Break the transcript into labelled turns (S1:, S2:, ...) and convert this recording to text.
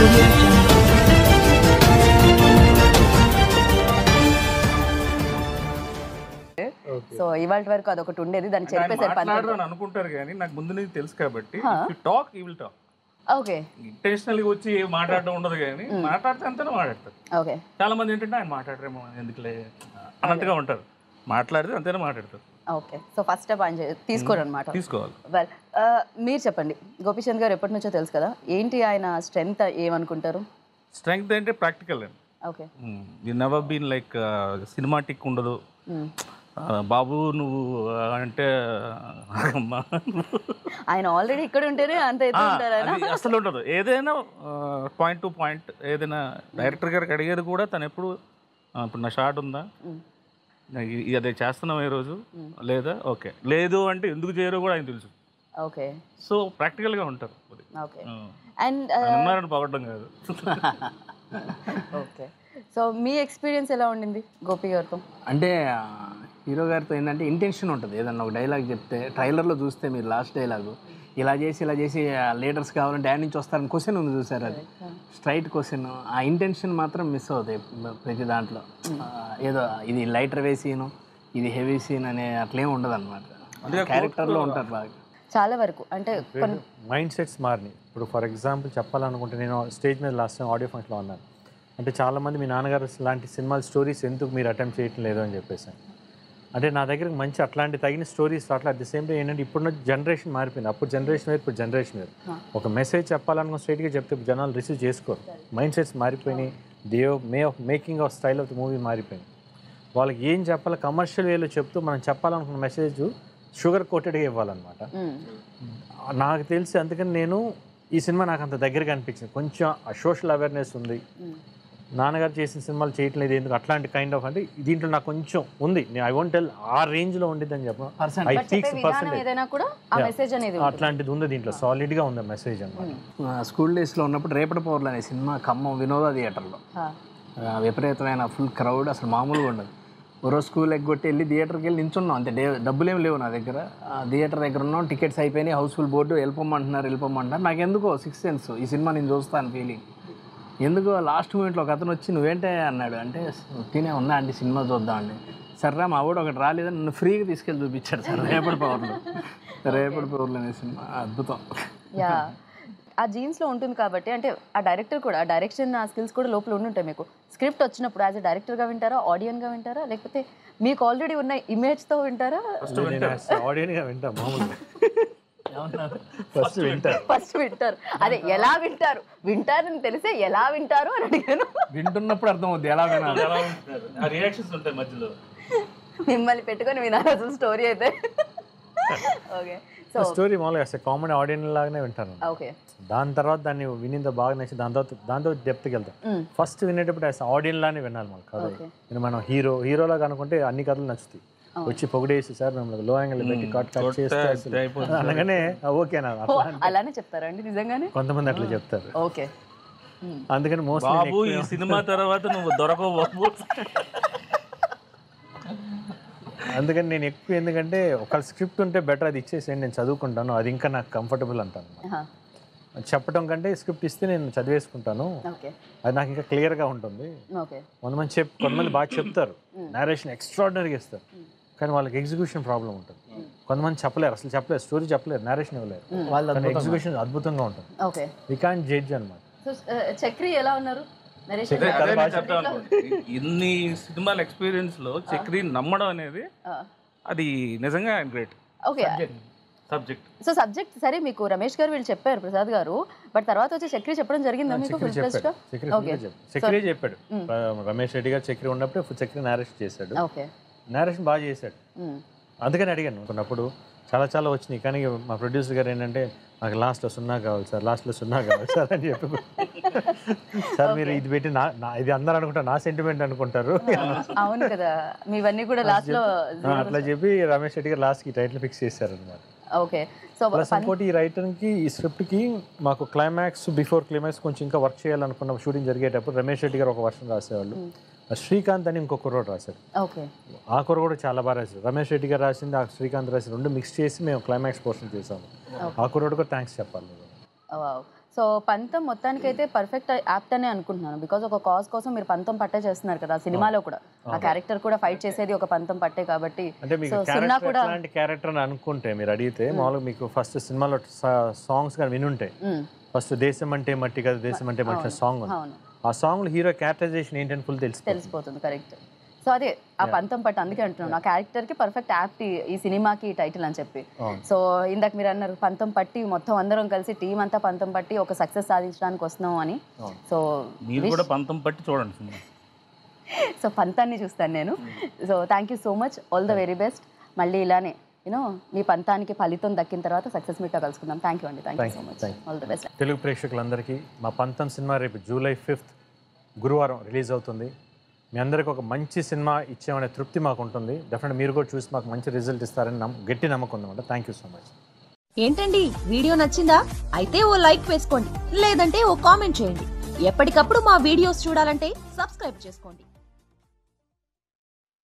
S1: audio jungle.
S2: So ఇవాళ వరకు అదొకటి ఉండేది దాన్ని చెప్పేసారు పంతం
S3: మాట్లాడరు అని అనుకుంటారు కానీ నాకు ముందు నుంచి తెలుసు కాబట్టి టాక్ ఈ విల్ టాక్
S2: ఓకే
S3: ఇంటెన్షనల్ గా వచ్చి మాట్లాడడం ఉండదు కానీ మాట్లాడితే అంతనే మాట్లాడతారు
S2: ఓకే
S3: చాలా మంది ఏంటంటే ఆయన మాట్లాడరేమో ఎందుకులే అన్నట్టుగా ఉంటారు మాట్లాడితే అంతేనే మాట్లాడతారు
S2: ఓకే సో ఫస్ట్ స్టెప్ ఆయన చే- తీసుకోరు అనమాట
S3: తీసుకోవాలి
S2: వెల్ మీరు చెప్పండి గోపీచంద్ గారు ఎప్పటి నుంచో తెలుసు కదా ఏంటి ఆయన స్ట్రెంగ్త్ ఏమనుకుంటారు
S3: స్ట్రెంగ్త్ అంటే ప్రాక్టికల్ అండి
S2: okay
S3: you never been like cinematic ఉండదు ఆ, బాబు నువ్వు ఆ, అంటే అమ్మా
S2: ఆయన ఆల్రెడీ ఇక్కడ ఉంటేనే అంత ఎత్తు ఉంటారు ఆయన
S3: అది అసలు ఉండదు ఏదైనా పాయింట్ టు పాయింట్ ఏదైనా డైరెక్టర్ గారికి అడిగేది కూడా తను ఎప్పుడు ఆ, ఇప్పుడు నా షార్ట్ ఉందా నాకు ఇది- ఇది అదే చేస్తున్నాం ఈ రోజు లేదా ఓకే లేదు అంటే ఎందుకు చేయరో కూడా ఆయన తెలుసు
S2: ఓకే
S3: సో ప్రాక్టికల్గా ఉంటారు అది.
S2: ఓకే
S3: ఆ.
S2: అండ్
S3: ఆయన ఉన్నారని పొగడం కాదు
S2: ఓకే సో మీ ఎక్స్పీరియన్స్ ఎలా ఉండింది గోపి గారితో
S4: అంటే ఆ, హీరో గారితో ఏంటంటే ఇంటెన్షన్ ఉంటుంది ఏదన్నా ఒక డైలాగ్ చెప్తే ట్రైలర్లో చూస్తే మీరు లాస్ట్ డైలాగు ఇలా చేసి ఇలా చేసి లీడర్స్ కావాలంటే డాడ్ నుంచి వస్తారని క్వశ్చన్ ఉంది చూసారు అది స్ట్రైట్ క్వశ్చన్ ఆ ఇంటెన్షన్ మాత్రం మిస్ అవుతాయి ప్రతి దాంట్లో ఆ, ఏదో ఇది లైటర్ వే సీను ఇది హెవీ సీన్ అనే అట్లేం ఉండదు అనమాట క్యారెక్టర్లో ఉంటారు బాగా
S2: చాలా వరకు అంటే కొన్ని
S5: మైండ్ సెట్స్ మారినాయి ఇప్పుడు ఫర్ ఎగ్జాంపుల్ చెప్పాలనుకుంటే నేను స్టేజ్ మీద లాస్ట్ టైం ఆడియో ఫంక్షన్లో ఉన్నాను అంటే చాలామంది మీ నాన్నగారు లాంటి సినిమాల స్టోరీస్ ఎందుకు మీరు అటెంప్ట్ చేయటం లేదు అని చెప్పేసి అంటే నా దగ్గర మంచి అట్లాంటి తగిన స్టోరీస్ అట్లా అట్ ది సేమ్ టైం ఏంటంటే ఇప్పుడున్న జనరేషన్ మారిపోయింది అప్పుడు జనరేషన్ వేరు ఇప్పుడు జనరేషన్ వేరు ఒక మెసేజ్ చెప్పాలనుకున్న స్ట్రైట్గా చెప్తే ఇప్పుడు జనాలు రిసీవ్ చేసుకోరు మైండ్ సెట్స్ మారిపోయినాయి the way of making of style of the movie మారిపోయింది వాళ్ళకి ఏం చెప్పాలో కమర్షియల్ వేలో చెప్తూ మనం చెప్పాలనుకున్న మెసేజ్ షుగర్ కోటెడ్గా ఇవ్వాలన్నమాట
S2: మ్మ్.
S5: నాకు తెలిసి అందుకని నేను ఈ సినిమా నాకు అంత దగ్గరగా అనిపించింది కొంచెం ఆ సోషల్ అవేర్నెస్ ఉంది నాన్నగారు చేసిన సినిమాలు చేయట్లేదు లేదు ఎందుకు అట్లాంటి కైండ్ ఆఫ్ అంటే దీంట్లో నాకు కొంచెం ఉంది నేను ఐ వాంట్ టెల్ ఆ రేంజ్ లో ఉండిద్ది అని చెప్పను ఐ
S2: చెప్పే
S5: పీక్స్
S2: విధానం
S5: పర్సెంటేజ్
S2: ఏదైనా కూడా ఆ మెసేజ్ అనేది ఉంటుంది.
S5: అట్లాంటిది ఉంది దీంట్లో సాలిడ్ గా ఉంది మెసేజ్ అనమాట
S4: ఆ, స్కూల్ డేస్లో ఉన్నప్పుడు రేపటి పౌర్లు అనే సినిమా ఖమ్మం వినోద థియేటర్లో
S2: హా.
S4: ఆ, విపరీతమైన ఫుల్ క్రౌడ్ అసలు మామూలుగా ఉండదు ఓ రోజు స్కూల్ ఎగ్గొట్టి వెళ్ళి థియేటర్కి వెళ్ళి నించున్నాం అంతే డే డబ్బులు ఏం లేవు నా దగ్గర ఆ థియేటర్ దగ్గర ఉన్నాం టికెట్స్ అయిపోయినాయి హౌస్ఫుల్ బోర్డు వెళ్ళిపోమంటున్నారు వెళ్ళిపోమంటున్నారు నాకు ఎందుకో సిక్స్ సెన్స్ ఈ సినిమా నేను చూస్తాను ఫీలింగ్ ఎందుకో లాస్ట్ మూమెంట్లో ఒక అతను వచ్చి నువ్వేంటే అన్నాడు అంటే తినే ఉన్నా అండి సినిమా చూద్దాం అండి సర్రా మా వాడు ఒకటి రాలేదని నన్ను ఫ్రీగా తీసుకెళ్ళి చూపించాడు సార్ రేపటి పవర్లో రేపటి పవర్లో అనే సినిమా అద్భుతం
S2: యా ఆ జీన్స్ లో ఉంటుంది కాబట్టి అంటే ఆ డైరెక్టర్ కూడా ఆ డైరెక్షన్ ఆ స్కిల్స్ కూడా లోపల ఉండి ఉంటాయి మీకు స్క్రిప్ట్ వచ్చినప్పుడు యాజ్ అ డైరెక్టర్ గా వింటారా ఆడియన్ గా వింటారా లేకపోతే మీకు ఆల్రెడీ ఉన్న ఇమేజ్ తో వింటారా
S5: ఆడియన్ గా వింటా మామూలుగా ఫస్ట్ వింటా
S2: ఫస్ట్ వింటారు అదే ఎలా వింటారు వింటారని తెలిసే ఎలా వింటారు అని అడిగాను
S4: వింటున్నప్పుడు అర్థం అవుద్ది ఎలా వినాలి
S3: ఎలా ఉంటారు ఆ రియాక్షన్స్ ఉంటాయి మధ్యలో
S2: మిమ్మల్ని పెట్టుకొని వినాలి అసలు స్టోరీ అయితే ఓకే సో
S5: స్టోరీ మామూలుగా అసలు కామెడీ ఆడియన్ లాగానే వింటాను
S2: ఓకే
S5: దాని తర్వాత దాన్ని వినింత బాగా నచ్చి దాని తర్వాత దాంతో డెప్త్కి వెళ్తాం ఫస్ట్ వినేటప్పుడు అసలు ఆడియన్ లానే వినాలి మనకు కథ నేను మనం హీరో హీరోలా అనుకుంటే అన్ని కథలు నచ్చుతాయి వచ్చి పొగిడేసి సార్ మిమ్మల్ని లో యాంగిల్ పెట్టి కట్ కట్ చేస్తే అసలు అనగానే ఓకేనా
S2: ఓ, అలానే చెప్తారండి నిజంగానే
S5: కొంతమంది అట్లా చెప్తారు
S2: ఓకే
S5: అందుకని మోస్ట్లీ
S3: బాబు ఈ సినిమా తర్వాత నువ్వు దొరకవు బాబు
S5: అందుకని నేను ఎక్కువ ఎందుకంటే ఒక స్క్రిప్ట్ ఉంటే బెటర్ అది ఇచ్చేసేయండి నేను చదువుకుంటాను అది ఇంకా నాకు కంఫర్టబుల్ అంటాను అది చెప్పడం కంటే స్క్రిప్ట్ ఇస్తే నేను చదివేసుకుంటాను
S2: ఓకే
S5: అది నాకు ఇంకా క్లియర్గా ఉంటుంది
S2: ఓకే
S5: కొంతమంది చెప్ కొంతమంది బాగా చెప్తారు నేరేషన్ ఎక్స్ట్రాడినరీగా ఇస్తారు కానీ వాళ్ళకి ఎగ్జిక్యూషన్ ప్రాబ్లం ఉంటుంది కొంతమంది చెప్పలేరు అసలు చెప్పలేరు స్టోరీ చెప్పలేరు నేరేషన్ ఇవ్వలేరు కానీ ఎగ్జిక్యూషన్ అద్భుతంగా ఉంటుంది
S2: ఓకే
S5: వి కాన్ జడ్జ్ అనమాట
S2: సో చక్రి ఎలా ఉన్నారు నరేష్
S3: అదే నేను చెప్తాను అనుకుంటున్నా. ఇన్ని సినిమాల ఎక్స్పీరియన్స్ లో చక్రి నమ్మడం అనేది అది నిజంగా great
S2: okay
S3: subject
S2: so subject సరే మీకు రమేష్ గారు వీళ్ళు చెప్పారు ప్రసాద్ గారు బట్ తర్వాత వచ్చి చక్రి చెప్పడం జరిగిందా మీకు ఫుల్ ఫ్లెష్డ్ గా
S5: చక్రి
S2: ఓకే
S5: చక్రి చెప్పాడు రమేష్ రెడ్డి గారు చక్రి ఉన్నప్పుడే చక్రి నేరేషన్ చేశాడు
S2: ఓకే
S5: నేరేషన్ బాగా చేశాడు అందుకని అడిగాను అనుకున్నప్పుడు చాలా చాలా వచ్చినాయి కానీ మా ప్రొడ్యూసర్ గారు ఏంటంటే నాకు లాస్ట్లో సున్నా కావాలి సార్ లాస్ట్లో సున్నా కావాలి సార్ అని చెప్పి సార్ మీరు ఇది పెట్టి నా నా- ఇది అందరూ అనుకుంటారు నా సెంటిమెంట్ అనుకుంటారు
S2: అవును కదా మీవన్నీ కూడా లాస్ట్ లో
S5: ఆ, అట్లా చెప్పి రమేష్ రెడ్డి గారు లాస్ట్కి టైటిల్ ఫిక్స్ చేశారు అనమాట
S2: ఓకే సో
S5: ప్లస్ ఇంకోటి ఈ రైటర్కి ఈ స్క్రిప్ట్కి మాకు క్లైమాక్స్ బిఫోర్ క్లైమాక్స్ కొంచెం ఇంకా వర్క్ చేయాలనుకున్న షూటింగ్ జరిగేటప్పుడు రమేష్ రెడ్డి గారు ఒక వర్షన్ రాసేవాళ్ళు శ్రీకాంత్ అని ఇంకో కుర్రోడు రాశారు
S2: ఓకే
S5: ఆ కూర కూడా చాలా బాగా రాశారు రమేష్ రెడ్డి గారు రాసింది ఆ శ్రీకాంత్ రాసి రెండు మిక్స్ చేసి మేము క్లైమాక్స్ పోర్షన్ చేసాము ఆ కుర్రోడు కూడా థ్యాంక్స్ చెప్పాలి
S2: వావ్ సో పంతం మొత్తానికైతే పర్ఫెక్ట్ యాప్ట్ అనే అనుకుంటున్నాను బికాజ్ ఒక కాజ్ కోసం మీరు పంతం పట్టే చేస్తున్నారు కదా సినిమాలో కూడా ఆ క్యారెక్టర్ కూడా ఫైట్ చేసేది ఒక పంతం పట్టే కాబట్టి
S5: అంటే మీకు
S2: సో సున్నా
S5: క్యారెక్టర్
S2: కూడా
S5: ఎట్లాంటి క్యారెక్టర్ అని అనుకుంటే మీరు అడిగితే మామూలుగా మీకు ఫస్ట్ సినిమాలో సాంగ్స్ కానీ వినుంటే
S2: మ్మ్.
S5: ఫస్ట్ దేశం అంటే మట్టి కదా దేశం అంటే మట్టి సాంగ్ ఉంది
S2: అవును
S5: ఆ సాంగ్ హీరో క్యారెక్టరైజేషన్ ఏంటని ఫుల్ తెలుసు
S2: తెలిసిపోతుంది కరెక్ట్ సో అదే ఆ పంతం పట్టు అందుకే అంటున్నాను ఆ క్యారెక్టర్ కి పర్ఫెక్ట్ యాప్ట్ ఈ సినిమాకి టైటిల్ అని చెప్పి
S5: అవును.
S2: సో ఇందాక మీరు అన్నారు పంతం పట్టి మొత్తం అందరం కలిసి టీం అంతా పంతం పట్టి ఒక సక్సెస్ సాధించడానికి వస్తున్నాం అని
S5: అవును.
S2: సో
S3: మీరు కూడా పంతం పట్టి చూడండి సినిమా
S2: సో పంతాన్ని చూస్తాను నేను so thank you so much all the very best మళ్ళీ ఇలానే యూనో మీ పంతానికి ఫలితం దక్కిన తర్వాత సక్సెస్ మీట్లో కలుసుకుందాం థ్యాంక్ యూ అండి thank you
S5: Thank
S2: so
S5: you,
S2: much
S5: thank
S2: all the best
S5: Telugu ప్రేక్షకులందరికీ మా పంతం సినిమా రేపు జూలై ఫిఫ్త్ గురువారం రిలీజ్ అవుతుంది మీ అందరికి ఒక మంచి సినిమా ఇచ్చామనే తృప్తి మాకు ఉంటుంది డెఫినెట్ మీరు కూడా చూసి మాకు మంచి రిజల్ట్ ఇస్తారని నమ్మ గట్టి నమ్మకం ఉందన్నమాట థ్యాంక్ యూ సో మచ్
S1: ఏంటండి వీడియో నచ్చిందా అయితే ఓ లైక్ వేసుకోండి లేదంటే ఓ కామెంట్ చేయండి ఎప్పటికప్పుడు మా వీడియోస్ చూడాలంటే సబ్స్క్రైబ్ చేసుకోండి